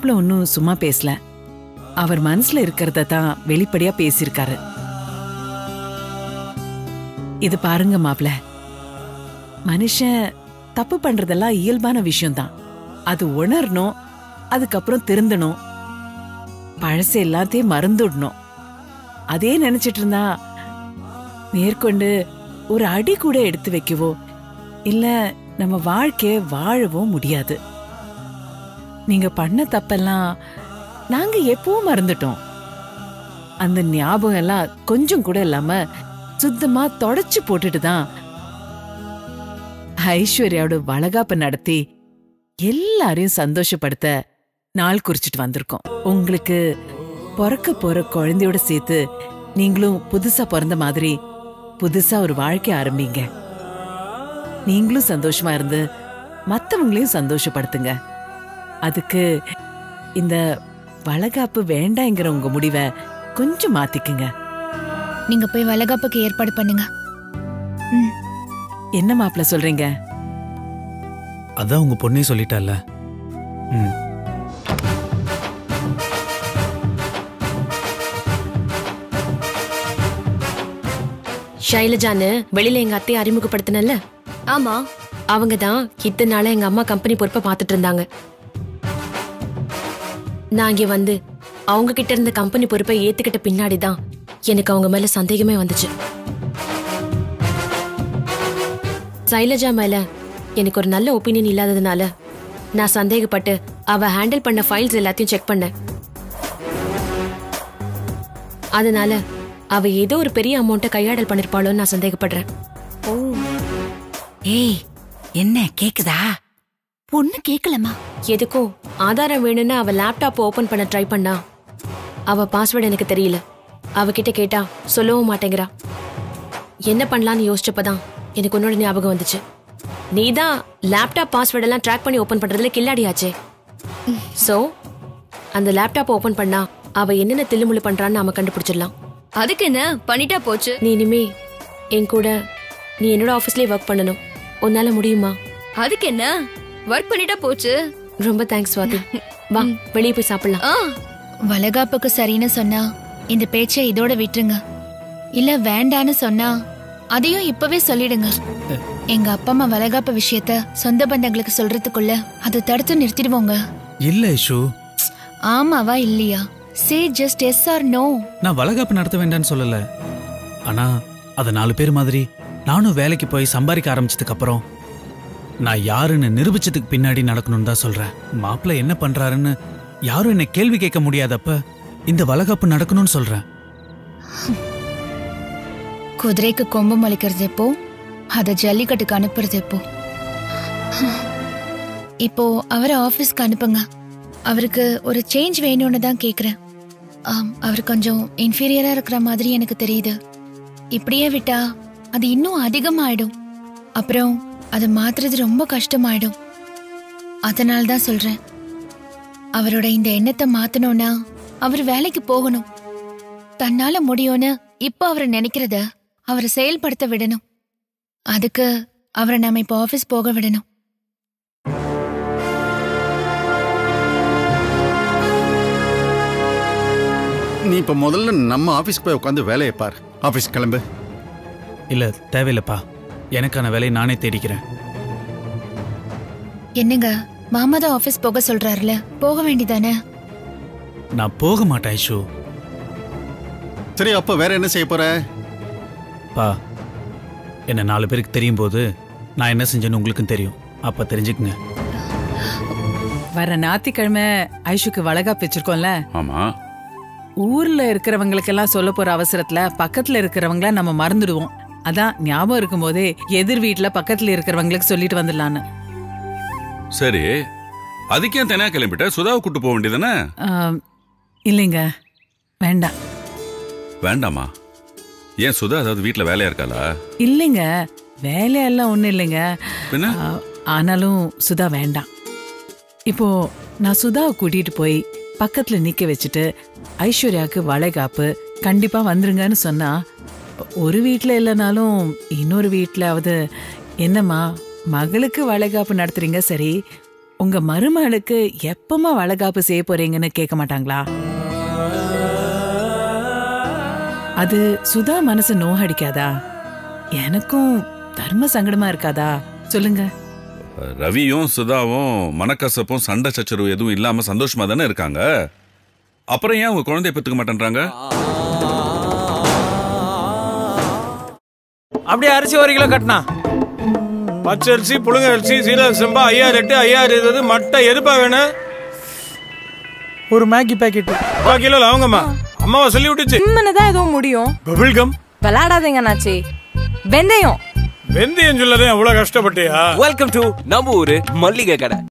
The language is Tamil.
மாப்பிள்ள ஒன்னும் சும்மா பேசல அவர் மனசுல இருக்கிறத தான் வெளிப்படையா பேசியிருக்காரு இது பாருங்க மாப்பிள்ள மனுஷன் தப்பு பண்றதெல்லாம் இயல்பான விஷயம்தான் அது உணரணும் அதுக்கப்புறம் திருந்தணும் பழசு எல்லாத்தையும் மறந்துடணும் அதே நினைச்சிட்டு இருந்தா மேற்கொண்டு ஒரு அடி கூட எடுத்து வைக்கவோ இல்ல நம்ம வாழ்க்கைய வாழவோ முடியாது நீங்க பண்ண தப்பெல்லாம் நாங்க எப்பவும் மறந்துட்டோம் அந்த ஞாபகம் எல்லாம் கொஞ்சம் கூட இல்லாம சுத்தமா தொடச்சு போட்டுட்டு தான் ஐஸ்வர்யாவோட வளகாப்ப நடத்தி எல்லாரையும் சந்தோஷப்படுத்த நாள் குறிச்சிட்டு வந்திருக்கோம் உங்களுக்கு பிறக்க போற குழந்தையோட சேர்த்து நீங்களும் புதுசா பிறந்த மாதிரி புதுசா ஒரு வாழ்க்கை ஆரம்பிங்க நீங்களும் சந்தோஷமா இருந்து மத்தவங்களையும் சந்தோஷப்படுத்துங்க அதுக்கு இந்த வளகாப்பு வேண்டாங்கிற உங்க முடிவை கொஞ்சம் மாத்திக்குங்க நீங்க போய் வளகாப்புக்கு ஏற்பாடு பண்ணுங்க ம் என்ன மாப்பிள்ள சொல்றீங்க அதான் உங்க பொண்ணே சொல்லிட்டால ம் ஷைலஜான்னு வெளியில எங்க அத்தையை அறிமுகப்படுத்தினல்ல ஆமா அவங்க தான் இத்தனை நாளா எங்க அம்மா கம்பெனி பொறுப்பை பார்த்துட்டு இருந்தாங்க நான் இங்க வந்து அவங்க கிட்ட இருந்த கம்பெனி பொறுப்பை ஏத்துக்கிட்ட பின்னாடி தான் எனக்கு அவங்க மேல சந்தேகமே வந்துச்சு சைலஜா மேல எனக்கு ஒரு நல்ல ஒப்பீனியன் இல்லாததுனால நான் சந்தேகப்பட்டு அவ ஹேண்டில் பண்ண ஃபைல்ஸ் எல்லாத்தையும் செக் பண்ணேன் அதனால அவ ஏதோ ஒரு பெரிய அமௌண்ட்டை கையாடல் பண்ணிருப்பாளோன்னு நான் சந்தேகப்படுறேன் ஏய் என்ன கேக்குதா பொண்ணு கேக்கலமா எதுக்கோ ஆதாரம் வேணும்னு அவ லேப்டாப் ஓபன் பண்ண ட்ரை பண்ணா அவ பாஸ்வேர்டு எனக்கு தெரியல அவகிட்ட கேட்டா சொல்லவும் மாட்டேங்கிறா என்ன பண்ணலாம்னு யோசிச்சப்பதான் எனக்கு உன்னோட ஞாபகம் வந்துச்சு நீ தான் லேப்டாப் பாஸ்வேர்ட் எல்லாம் ட்ராக் பண்ணி ஓபன் பண்றதுல கில்லாடியாச்சே சோ அந்த லேப்டாப் ஓபன் பண்ணா அவ என்னென்ன தில்லுமுள்ளு பண்றான்னு நாம கண்டுபிடிச்சிடலாம் அதுக்கு என்ன பண்ணிட்டா போச்சு நீ இனிமே என் கூட நீ என்னோட ஆபீஸ்லயே ஒர்க் பண்ணணும் உன்னால முடியுமா அதுக்கு என்ன ஒர்க் பண்ணிட்டா போச்சு ரொம்ப தேங்க்ஸ் சுவாதி வா வெளியே போய் சாப்பிடலாம் ஆ வளகாப்புக்கு சரின்னு சொன்னா இந்த பேச்சை இதோட விட்டுருங்க இல்ல வேண்டான்னு சொன்னா அதையும் இப்பவே சொல்லிடுங்க எங்க அப்பா அம்மா வளகாப்பு விஷயத்த சொந்த பந்தங்களுக்கு சொல்றதுக்குள்ள அதை தடுத்து நிறுத்திடுவோங்க இல்ல இஷு ஆமாவா இல்லையா say just yes or no நான் வளகாப்பு நடத்த வேண்டாம்னு சொல்லல ஆனா அத நாலு பேர் மாதிரி நானும் வேலைக்கு போய் சம்பாதிக்க ஆரம்பிச்சதுக்கு அப்புறம் நான் யாருன்னு நிரூபிச்சதுக்கு பின்னாடி நடக்கணும்னு தான் சொல்றேன் மாப்பிள்ள என்ன பண்றாருன்னு யாரும் என்ன கேள்வி கேட்க முடியாதப்ப இந்த வளகாப்பு நடக்கணும்னு சொல்றேன் குதிரைக்கு கொம்பு முளைக்கிறது எப்போ அதை ஜல்லிக்கட்டுக்கு அனுப்புறது எப்போ இப்போ அவரை ஆபீஸ்க்கு அனுப்புங்க அவருக்கு ஒரு சேஞ்ச் வேணும்னு தான் கேக்குறேன் ஆம், அவர் கொஞ்சம் இன்ஃபீரியரா இருக்கிற மாதிரி எனக்கு தெரியுது இப்படியே விட்டா அது இன்னும் அதிகமாயிடும் அப்புறம் அதை மாத்துறது ரொம்ப கஷ்டமாயிடும் அதனால தான் சொல்றேன் அவரோட இந்த எண்ணத்தை மாத்தணும்னா அவர் வேலைக்கு போகணும் தன்னால முடியும்னு இப்ப அவர் நினைக்கிறத அவரை செயல்படுத்த விடணும் அதுக்கு அவரை நாம இப்ப ஆபீஸ் போக விடணும் நீ இப்ப முதல்ல நம்ம ஆபீஸ்க்கு போய் உட்காந்து வேலையை பார் ஆபீஸ் கிளம்பு இல்ல தேவையில்லப்பா எனக்கான வேலையை நானே தேடிக்கிறேன் என்னங்க மாமா தான் ஆபீஸ் போக சொல்றாருல போக வேண்டிதானே நான் போக மாட்டேன் ஐஷு சரி அப்ப வேற என்ன செய்ய போற பா என்ன நாலு பேருக்கு தெரியும் போது நான் என்ன செஞ்சேன்னு உங்களுக்கும் தெரியும் அப்ப தெரிஞ்சுக்குங்க வர ஞாயிற்றுக்கிழமை ஐஷுக்கு வளகாப்பு வச்சிருக்கோம்ல ஆமா ஊர்ல இருக்கிறவங்களுக்கெல்லாம் சொல்ல போற அவசரத்துல பக்கத்துல இருக்கிறவங்கள நம்ம மறந்துடுவோம் அதான் ஞாபகம் இருக்கும் போதே எதிர் வீட்ல பக்கத்துல இருக்கிறவங்களுக்கு சொல்லிட்டு வந்துடலான்னு சரி அதுக்கே தனியா கிளம்பிட்ட சுதாவை கூட்டு போக வேண்டியதானே ஆம், இல்லைங்க வேண்டாம் வேண்டாமா ஏன் சுதா அதாவது வீட்ல வேலையா இருக்காளா இல்லைங்க வேலையெல்லாம் ஒண்ணும் இல்லைங்க பின்ன ஆ, ஆனாலும் சுதா வேண்டாம் இப்போ நான் சுதாவை கூட்டிட்டு போய் பக்கத்துல நிக்க வச்சுட்டு ஐஸ்வர்யாவுக்கு வளைகாப்பு கண்டிப்பா வந்துருங்கன்னு சொன்னா ஒரு வீட்ல இல்லைனாலும் இன்னொரு வீட்லாவது என்னம்மா மகளுக்கு வளைகாப்பு நடத்துறீங்க சரி உங்க மருமகளுக்கு எப்பமா வளகாப்பு செய்ய போறீங்கன்னு கேட்க மாட்டாங்களா அது சுதா மனசு நோகடிக்காதா எனக்கும் தர்ம சங்கடமா இருக்காதா சொல்லுங்க ரவியும் சுதாவும் மனக்கசப்பும் சண்டை சச்சரவு எதுவும் இல்லாம சந்தோஷமா தானே இருக்காங்க அப்புறம் ஏன் உங்க குழந்தைய பெத்துக்க மாட்டேன்றாங்க அப்படியே அரிசி ஒரு கிலோ கட்டினா பச்சை அரிசி புழுங்க அரிசி சீரக சம்பா ஐயாயிரம் எட்டு ஐயாயிரம் இருபது மட்டை எதுப்பா வேணும் ஒரு மேகி பாக்கெட் ஒரு கிலோ லவங்கம்மா அம்மாவை சொல்லி விட்டுச்சு தான் எதுவும் முடியும் பபிள் கம் விளையாடாதீங்க நாச்சி வெந்தயம் வெந்தயம் சொல்லதே அவ்வளவு கஷ்டப்பட்டியா வெல்கம் டு நம்ம ஊரு மல்லிகை கடை